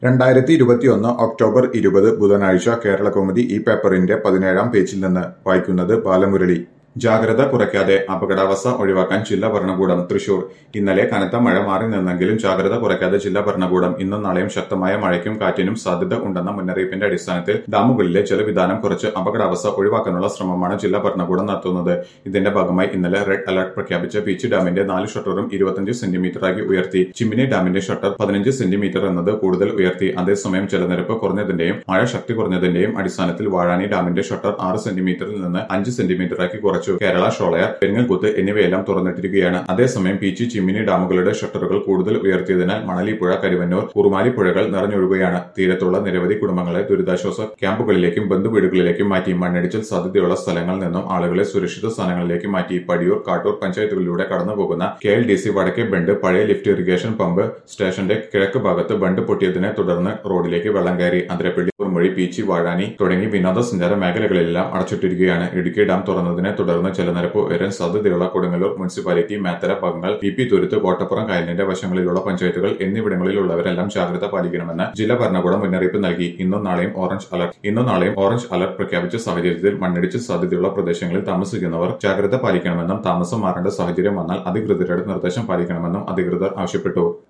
രണ്ടായിരത്തി ഇരുപത്തിയൊന്ന് ഒക്ടോബർ ഇരുപത് ബുധനാഴ്ച കേരളകൗമുദി ഈ പേപ്പറിന്റെ പതിനേഴാം പേജിൽ നിന്ന് വായിക്കുന്നത് ബാലമുരളി ജാഗ്രത കുറയ്ക്കാതെ അപകടാവസ്ഥ ഒഴിവാക്കാൻ ജില്ലാ ഭരണകൂടം തൃശൂർ ഇന്നലെ കനത്ത മഴ മാറി നിന്നെങ്കിലും ജാഗ്രത കുറയ്ക്കാതെ ജില്ലാ ഭരണകൂടം ഇന്നും നാളെയും ശക്തമായ മഴയ്ക്കും കാറ്റിനും സാധ്യത ഉണ്ടെന്ന മുന്നറിയിപ്പിന്റെ അടിസ്ഥാനത്തിൽ ഡാമുകളിലെ ജലവിധാനം കുറച്ച് അപകടാവസ്ഥ ഒഴിവാക്കാനുള്ള ശ്രമമാണ് ജില്ലാ ഭരണകൂടം നടത്തുന്നത് ഇതിന്റെ ഭാഗമായി ഇന്നലെ റെഡ് അലർട്ട് പ്രഖ്യാപിച്ച പീച്ചി ഡാമിന്റെ നാല് ഷട്ടറും ഇരുപത്തിയഞ്ച് സെന്റിമീറ്ററാക്കി ഉയർത്തി ചിമ്മിനി ഡാമിന്റെ ഷട്ടർ പതിനഞ്ച് സെന്റിമീറ്റർ എന്നത് കൂടുതൽ ഉയർത്തി അതേസമയം ജലനിരപ്പ് കുറഞ്ഞതിന്റെയും മഴ ശക്തി കുറഞ്ഞതിന്റെയും അടിസ്ഥാനത്തിൽ വാഴാനി ഡാമിന്റെ ഷട്ടർ ആറ് സെന്റിമീറ്ററിൽ നിന്ന് അഞ്ച് സെന്റിമീറ്ററാക്കി കുറച്ചു കേരള ഷോളയർ പെരിങ്ങൽകുത്ത് എന്നിവയെല്ലാം തുറന്നിട്ടിരിക്കുകയാണ് അതേസമയം പീച്ചി ചിമ്മിനി ഡാമുകളുടെ ഷട്ടറുകൾ കൂടുതൽ ഉയർത്തിയതിനാൽ മണലിപ്പുഴ കരുവന്നൂർ കുറുമാലി പുഴകൾ നിറഞ്ഞൊഴുകുകയാണ് തീരത്തുള്ള നിരവധി കുടുംബങ്ങളെ ദുരിതാശ്വാസ ക്യാമ്പുകളിലേക്കും ബന്ധുവീടുകളിലേക്കും മാറ്റി മണ്ണിടിച്ചിൽ സാധ്യതയുള്ള സ്ഥലങ്ങളിൽ നിന്നും ആളുകളെ സുരക്ഷിത സ്ഥാനങ്ങളിലേക്ക് മാറ്റി പടിയൂർ കാട്ടൂർ പഞ്ചായത്തുകളിലൂടെ കടന്നുപോകുന്ന കെ എൽ ഡി സി വടക്കേ ബണ്ട് പഴയ ലിഫ്റ്റ് ഇറിഗേഷൻ പമ്പ് സ്റ്റേഷന്റെ കിഴക്ക് ഭാഗത്ത് ബണ്ട് പൊട്ടിയതിനെ തുടർന്ന് റോഡിലേക്ക് വെള്ളം കയറി അതിരപ്പള്ളി കുറുമൊഴി പീച്ചി വാഴാനി തുടങ്ങി വിനോദസഞ്ചാര മേഖലകളിലെല്ലാം അടച്ചിട്ടിരിക്കുകയാണ് ഇടുക്കി ഡാം തുറന്നതിനെ തുടർന്ന് ജലനിരപ്പ് ഉയരാൻ സാധ്യതയുള്ള കൊടുങ്ങല്ലൂർ മുനിസിപ്പാലിറ്റി മേത്തര പങ്കൽ പി പി തുരുത്ത് കോട്ടപ്പുറം കായലിന്റെ വശങ്ങളിലുള്ള പഞ്ചായത്തുകൾ എന്നിവിടങ്ങളിലുള്ളവരെല്ലാം ജാഗ്രത പാലിക്കണമെന്ന് ജില്ലാ ഭരണകൂടം മുന്നറിയിപ്പ് നൽകി ഇന്നും നാളെയും ഓറഞ്ച് അലർട്ട് ഇന്നും നാളെയും ഓറഞ്ച് അലർട്ട് പ്രഖ്യാപിച്ച സാഹചര്യത്തിൽ മണ്ണിടിച്ചിൽ സാധ്യതയുള്ള പ്രദേശങ്ങളിൽ താമസിക്കുന്നവർ ജാഗ്രത പാലിക്കണമെന്നും താമസം മാറേണ്ട സാഹചര്യം വന്നാൽ അധികൃതരുടെ നിർദ്ദേശം പാലിക്കണമെന്നും അധികൃതർ ആവശ്യപ്പെട്ടു